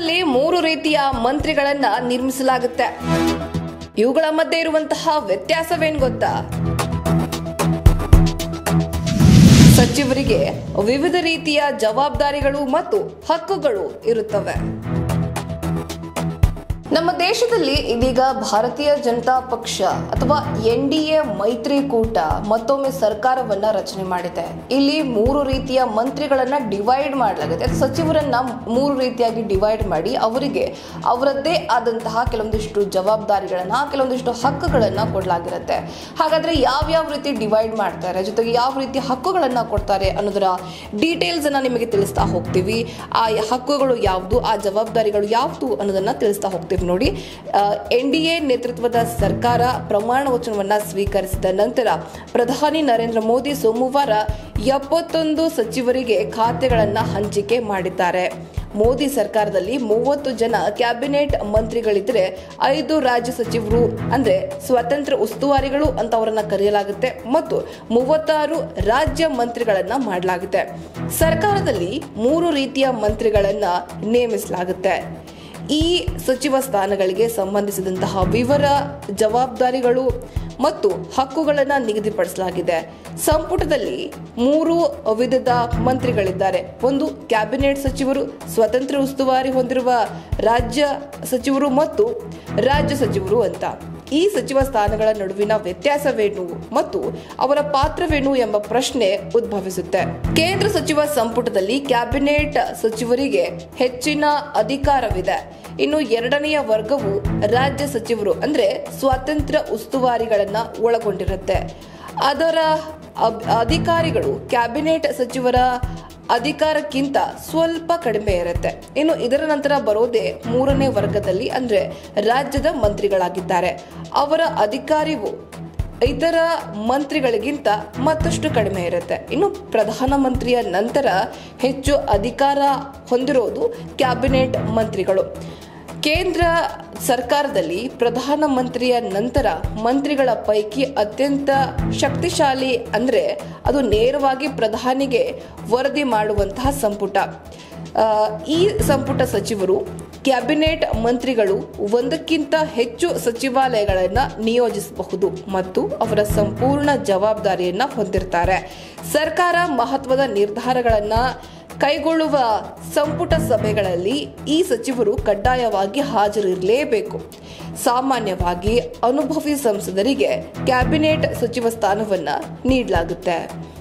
ಸರ್ಕಾರದಲ್ಲಿ ಮೂರು ರೀತಿಯ ಮಂತ್ರಿಗಳನ್ನ ನಿರ್ಮಿಸಲಾಗುತ್ತೆ ಇವುಗಳ ಮಧ್ಯೆ ಇರುವಂತಹ ವ್ಯತ್ಯಾಸವೇನ್ ಗೊತ್ತಾ ಸಚಿವರಿಗೆ ವಿವಿಧ ರೀತಿಯ ಜವಾಬ್ದಾರಿಗಳು ಮತ್ತು ಹಕ್ಕುಗಳು ಇರುತ್ತವೆ ನಮ್ಮ ದೇಶದಲ್ಲಿ ಇದೀಗ ಭಾರತೀಯ ಜನತಾ ಪಕ್ಷ ಅಥವಾ ಎನ್ ಡಿ ಎ ಮೈತ್ರಿಕೂಟ ಮತ್ತೊಮ್ಮೆ ಸರ್ಕಾರವನ್ನ ರಚನೆ ಮಾಡಿದೆ ಇಲ್ಲಿ ಮೂರು ರೀತಿಯ ಮಂತ್ರಿಗಳನ್ನ ಡಿವೈಡ್ ಮಾಡಲಾಗಿದೆ ಸಚಿವರನ್ನ ಮೂರು ರೀತಿಯಾಗಿ ಡಿವೈಡ್ ಮಾಡಿ ಅವರಿಗೆ ಅವರದ್ದೇ ಆದಂತಹ ಕೆಲವೊಂದಿಷ್ಟು ಜವಾಬ್ದಾರಿಗಳನ್ನ ಕೆಲವೊಂದಿಷ್ಟು ಹಕ್ಕುಗಳನ್ನ ಕೊಡಲಾಗಿರುತ್ತೆ ಹಾಗಾದ್ರೆ ಯಾವ್ಯಾವ ರೀತಿ ಡಿವೈಡ್ ಮಾಡ್ತಾರೆ ಜೊತೆಗೆ ಯಾವ ರೀತಿ ಹಕ್ಕುಗಳನ್ನ ಕೊಡ್ತಾರೆ ಅನ್ನೋದರ ಡೀಟೇಲ್ಸ್ ಅನ್ನ ನಿಮಗೆ ತಿಳಿಸ್ತಾ ಹೋಗ್ತೀವಿ ಆ ಹಕ್ಕುಗಳು ಯಾವುದು ಆ ಜವಾಬ್ದಾರಿಗಳು ಯಾವುದು ಅನ್ನೋದನ್ನ ತಿಳಿಸ್ತಾ ಹೋಗ್ತೀವಿ ನೋಡಿ ಎನ್ ಡಿ ಎ ನೇತೃತ್ವದ ಸರ್ಕಾರ ಪ್ರಮಾಣ ವಚನವನ್ನ ಸ್ವೀಕರಿಸಿದ ನಂತರ ಪ್ರಧಾನಿ ನರೇಂದ್ರ ಮೋದಿ ಸೋಮವಾರ ಎಪ್ಪತ್ತೊಂದು ಸಚಿವರಿಗೆ ಖಾತೆಗಳನ್ನ ಹಂಚಿಕೆ ಮಾಡಿದ್ದಾರೆ ಮೋದಿ ಸರ್ಕಾರದಲ್ಲಿ ಮೂವತ್ತು ಜನ ಕ್ಯಾಬಿನೆಟ್ ಮಂತ್ರಿಗಳಿದ್ರೆ ಐದು ರಾಜ್ಯ ಸಚಿವರು ಅಂದ್ರೆ ಸ್ವತಂತ್ರ ಉಸ್ತುವಾರಿಗಳು ಅಂತ ಅವರನ್ನ ಕರೆಯಲಾಗುತ್ತೆ ಮತ್ತು ಮೂವತ್ತಾರು ರಾಜ್ಯ ಮಂತ್ರಿಗಳನ್ನ ಮಾಡಲಾಗುತ್ತೆ ಸರ್ಕಾರದಲ್ಲಿ ಮೂರು ರೀತಿಯ ಮಂತ್ರಿಗಳನ್ನ ನೇಮಿಸಲಾಗುತ್ತೆ ಈ ಸಚಿವ ಸ್ಥಾನಗಳಿಗೆ ಸಂಬಂಧಿಸಿದಂತಹ ವಿವರ ಜವಾಬ್ದಾರಿಗಳು ಮತ್ತು ಹಕ್ಕುಗಳನ್ನು ನಿಗದಿಪಡಿಸಲಾಗಿದೆ ಸಂಪುಟದಲ್ಲಿ ಮೂರು ವಿಧದ ಮಂತ್ರಿಗಳಿದ್ದಾರೆ ಒಂದು ಕ್ಯಾಬಿನೆಟ್ ಸಚಿವರು ಸ್ವತಂತ್ರ ಉಸ್ತುವಾರಿ ಹೊಂದಿರುವ ರಾಜ್ಯ ಸಚಿವರು ಮತ್ತು ರಾಜ್ಯ ಸಚಿವರು ಅಂತ ಈ ಸಚಿವ ಸ್ಥಾನಗಳ ನಡುವಿನ ವ್ಯತ್ಯಾಸವೇನು ಮತ್ತು ಅವರ ಪಾತ್ರವೇನು ಎಂಬ ಪ್ರಶ್ನೆ ಉದ್ಭವಿಸುತ್ತೆ ಕೇಂದ್ರ ಸಚಿವ ಸಂಪುಟದಲ್ಲಿ ಕ್ಯಾಬಿನೆಟ್ ಸಚಿವರಿಗೆ ಹೆಚ್ಚಿನ ಅಧಿಕಾರವಿದೆ ಇನ್ನು ಎರಡನೆಯ ವರ್ಗವು ರಾಜ್ಯ ಸಚಿವರು ಅಂದ್ರೆ ಸ್ವಾತಂತ್ರ್ಯ ಉಸ್ತುವಾರಿಗಳನ್ನ ಒಳಗೊಂಡಿರುತ್ತೆ ಅದರ ಅಬ್- ಅಧಿಕಾರಿಗಳು ಕ್ಯಾಬಿನೆಟ್ ಸಚಿವರ ಅಧಿಕಾರಕ್ಕಿಂತ ಸ್ವಲ್ಪ ಕಡಿಮೆ ಇರುತ್ತೆ ಇನ್ನು ಇದರ ನಂತರ ಬರೋದೇ ಮೂರನೇ ವರ್ಗದಲ್ಲಿ ಅಂದ್ರೆ ರಾಜ್ಯದ ಮಂತ್ರಿಗಳಾಗಿದ್ದಾರೆ ಅವರ ಅಧಿಕಾರಿವು ಇತರ ಮಂತ್ರಿಗಳಿಗಿಂತ ಮತ್ತಷ್ಟು ಕಡಿಮೆ ಇರುತ್ತೆ ಇನ್ನು ಪ್ರಧಾನಮಂತ್ರಿಯ ನಂತರ ಹೆಚ್ಚು ಅಧಿಕಾರ ಹೊಂದಿರೋದು ಕ್ಯಾಬಿನೆಟ್ ಮಂತ್ರಿಗಳು ಕೇಂದ್ರ ಸರ್ಕಾರದಲ್ಲಿ ಪ್ರಧಾನಮಂತ್ರಿಯ ನಂತರ ಮಂತ್ರಿಗಳ ಪೈಕಿ ಅತ್ಯಂತ ಶಕ್ತಿಶಾಲಿ ಅಂದ್ರೆ ಅದು ನೇರವಾಗಿ ಪ್ರಧಾನಿಗೆ ವರದಿ ಮಾಡುವಂತಹ ಸಂಪುಟ ಆ, ಈ ಸಂಪುಟ ಸಚಿವರು ಕ್ಯಾಬಿನೆಟ್ ಮಂತ್ರಿಗಳು ಒಂದಕ್ಕಿಂತ ಹೆಚ್ಚು ಸಚಿವಾಲಯಗಳನ್ನು ನಿಯೋಜಿಸಬಹುದು ಮತ್ತು ಅವರ ಸಂಪೂರ್ಣ ಜವಾಬ್ದಾರಿಯನ್ನ ಹೊಂದಿರ್ತಾರೆ ಸರ್ಕಾರ ಮಹತ್ವದ ನಿರ್ಧಾರಗಳನ್ನ ಕೈಗೊಳ್ಳುವ ಸಂಪುಟ ಸಭೆಗಳಲ್ಲಿ ಈ ಸಚಿವರು ಕಡ್ಡಾಯವಾಗಿ ಹಾಜರಿರಲೇಬೇಕು ಸಾಮಾನ್ಯವಾಗಿ ಅನುಭವಿ ಸಂಸದರಿಗೆ ಕ್ಯಾಬಿನೆಟ್ ಸಚಿವ ಸ್ಥಾನವನ್ನ ನೀಡಲಾಗುತ್ತೆ